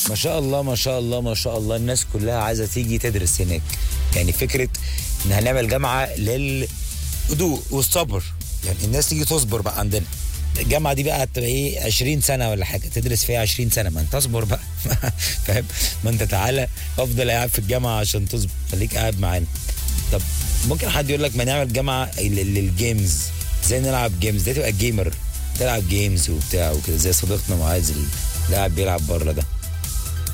ما شاء الله ما شاء الله ما شاء الله الناس كلها عايزه تيجي تدرس هناك يعني فكره ان هنعمل جامعه للهدوء والصبر يعني الناس تيجي تصبر بقى عندنا الجامعه دي بقى هتبقى ايه 20 سنه ولا حاجه تدرس فيها 20 سنه ما انت اصبر بقى فاهم ما انت تعالى افضل قاعد في الجامعه عشان تصبر خليك قاعد معانا طب ممكن حد يقول لك ما نعمل جامعه لل- للجيمز ازاي نلعب جيمز ده تبقى جيمر تلعب جيمز وبتاع وكده زي صديقنا معاذ اللي قاعد بيلعب بره ده